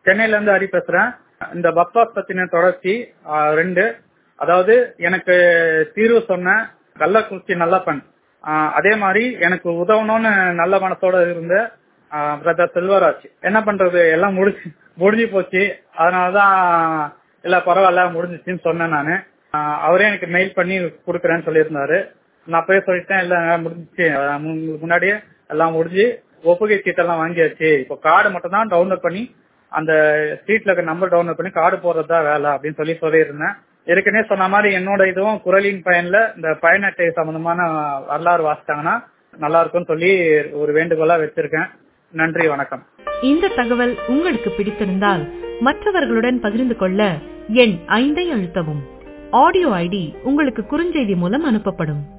சென்னையில இருந்து ஹரி பேசுறேன் இந்த பக்வாஸ் பத்தின தொடர்ச்சி ஆஹ், ரெண்டு அதாவது எனக்கு தீர்வு சொன்ன கள்ளக்குறிச்சி நல்லப்பன் ஆஹ், அதே மாதிரி எனக்கு உதவணும்னு நல்ல மனசோட இருந்த பிரதர் செல்வராஜ் என்ன பண்றது எல்லாம் முடிஞ்சு முடிஞ்சு போச்சு அதனாலதான் இல்ல பரவாயில்ல முடிஞ்சிச்சுன்னு சொன்னேன் நானு ஆஹ், அவரே எனக்கு மெயில் பண்ணி கொடுக்குறேன்னு சொல்லியிருந்தாரு நான் போய் சொல்லிட்டேன் இல்ல முடிஞ்சிச்சு அஹ் உங்களுக்கு முன்னாடியே எல்லாம் முடிஞ்சு ஒப்புகை சீட்டெல்லாம் வாங்கியாச்சு இப்போ கார்டு மட்டும் தான் டவுன்லோட் பண்ணி அந்த சீட்ல இருக்க நம்பர் டவுன்லோட் பண்ணி கார்டு போடுறது தான் வேலை அப்படின்னு சொல்லி சொல்லியிருந்தேன் ஏற்கனவே சொன்ன மாதிரி என்னோட இதுவும் குரலின் பயன்ல இந்த பயன் அட்டை சம்பந்தமான வரலாறு வாசிட்டாங்கன்னா நல்லா இருக்கும்னு சொல்லி ஒரு வேண்டுகோளா வச்சிருக்கேன் நன்றி வணக்கம் இந்த தகவல் உங்களுக்கு பிடித்திருந்தால் மற்றவர்களுடன் பகிர்ந்து கொள்ள எண் ஐந்தை அழுத்தவும் ஆடியோ ஐடி உங்களுக்கு குறுஞ்செய்தி மூலம் அனுப்பப்படும்